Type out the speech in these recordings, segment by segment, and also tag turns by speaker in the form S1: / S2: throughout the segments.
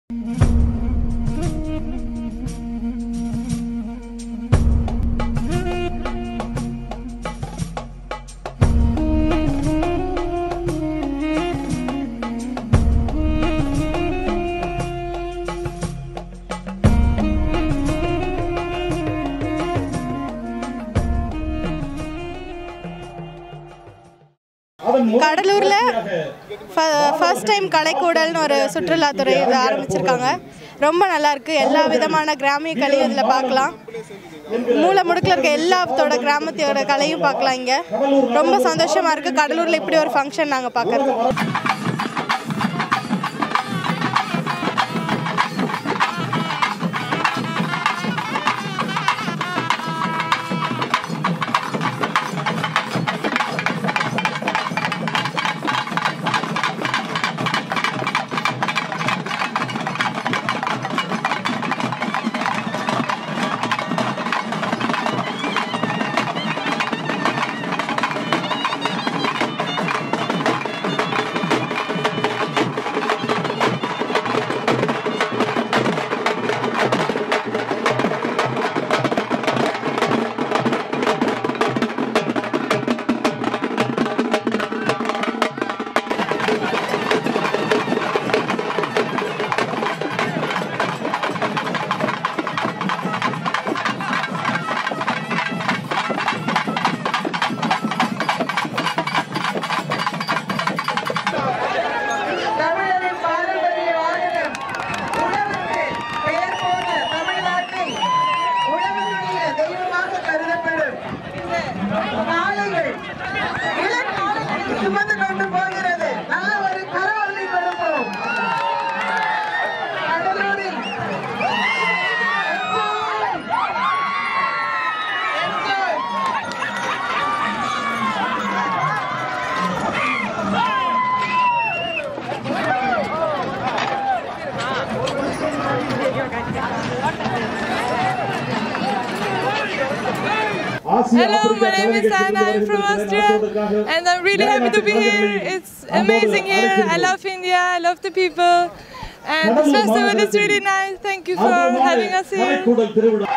S1: கடலூர்ல first time கலைக்கூடல்னு ஒரு சுற்றுலாத்துறை இது ஆரம்பிச்சிருக்காங்க ரொம்ப நல்லா இருக்கு எல்லா விதமான கிராமிய கலையும் இதில் பார்க்கலாம் மூல முடுக்கில் இருக்க எல்லாத்தோட கிராமத்தோட கலையும் பார்க்கலாம் இங்கே ரொம்ப சந்தோஷமா இருக்கு கடலூர்ல இப்படி ஒரு ஃபங்க்ஷன் நாங்கள் பார்க்கறது
S2: தமிழரின் பாரம்பரிய வாகனம் உழவுக்கு பெயர் போன தமிழ்நாட்டில் உழவனுடைய தெய்வமாக கருதப்படும் இந்த காளைகள் இளங்காளைகளை சுமந்து கொண்டு போகிறது நல்ல ஒரு கரவொலி கொடுப்போம் கடலூரில் Enjoy!
S3: Hello, my name is Anna. I'm from Austria, and I'm really happy to be here. It's amazing here. I love India. I love the people, and this festival is really nice. Thank you for having us here.
S4: கலைக்கூடல் திருவிழா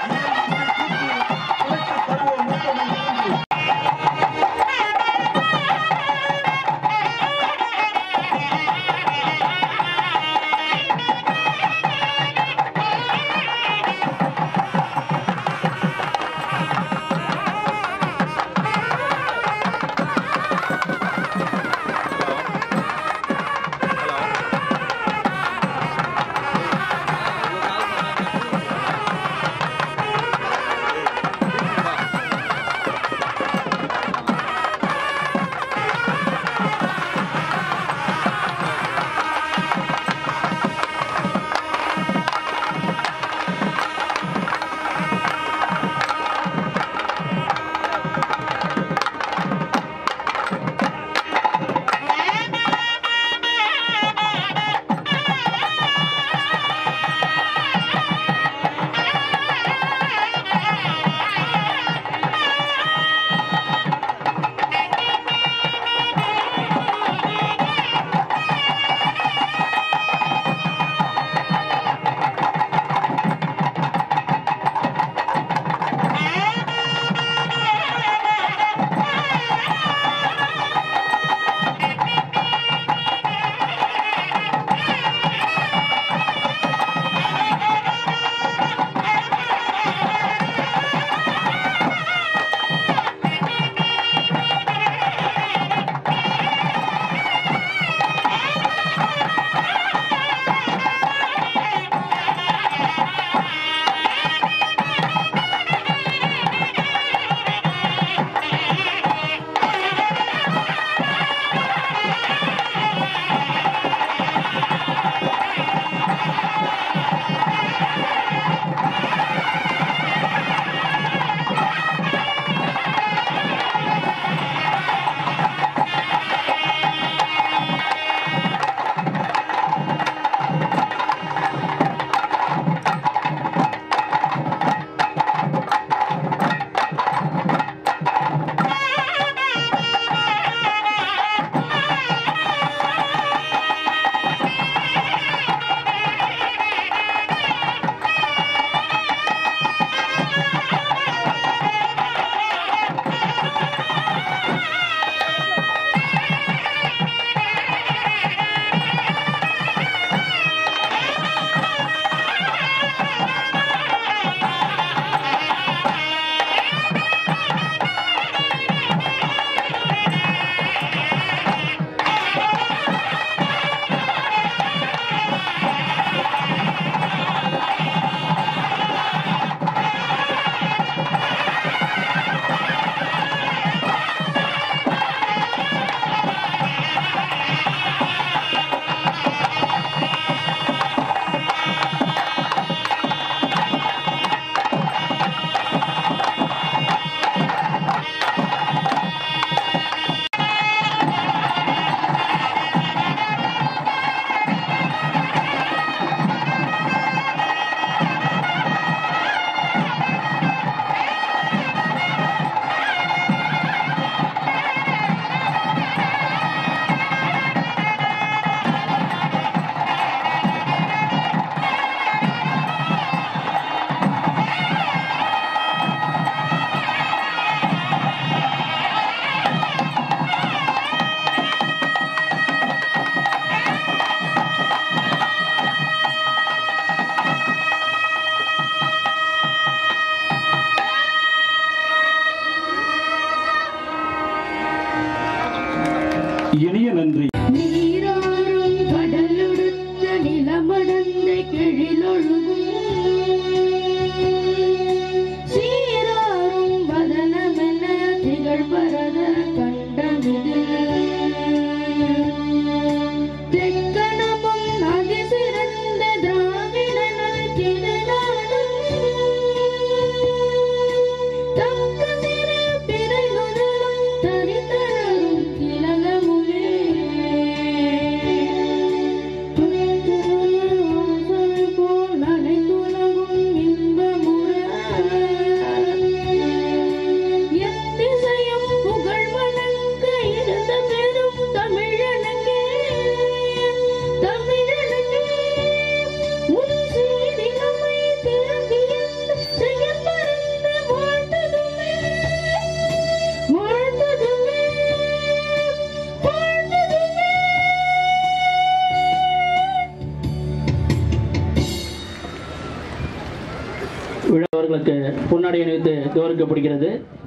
S4: அவர்களுக்கு பொன்னாடை அணிவித்து கௌரவிக்கப்படுகிறது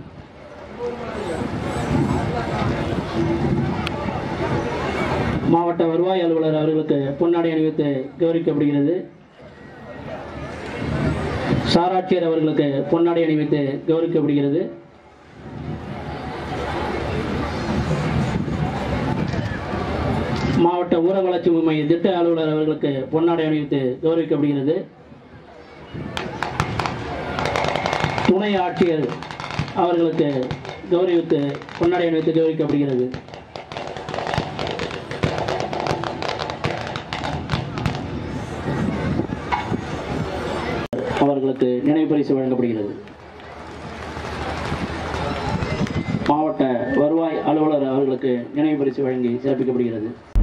S4: மாவட்ட வருவாய் அலுவலர் அவர்களுக்கு பொன்னாடை அணிவித்து கௌரவிக்கப்படுகிறது சாராட்சியர் அவர்களுக்கு பொன்னாடை அணிவித்து கௌரவிக்கப்படுகிறது மாவட்ட ஊரக வளர்ச்சி மைய திட்ட அலுவலர் அவர்களுக்கு பொன்னாடை அணிவித்து கௌரவிக்கப்படுகிறது துணை ஆட்சியர் அவர்களுக்கு கௌரவித்து பொன்னாடை அணிவித்து கௌரவிக்கப்படுகிறது அவர்களுக்கு நினைவு பரிசு வழங்கப்படுகிறது மாவட்ட வருவாய் அலுவலர் அவர்களுக்கு நினைவு பரிசு வழங்கி சிறப்பிக்கப்படுகிறது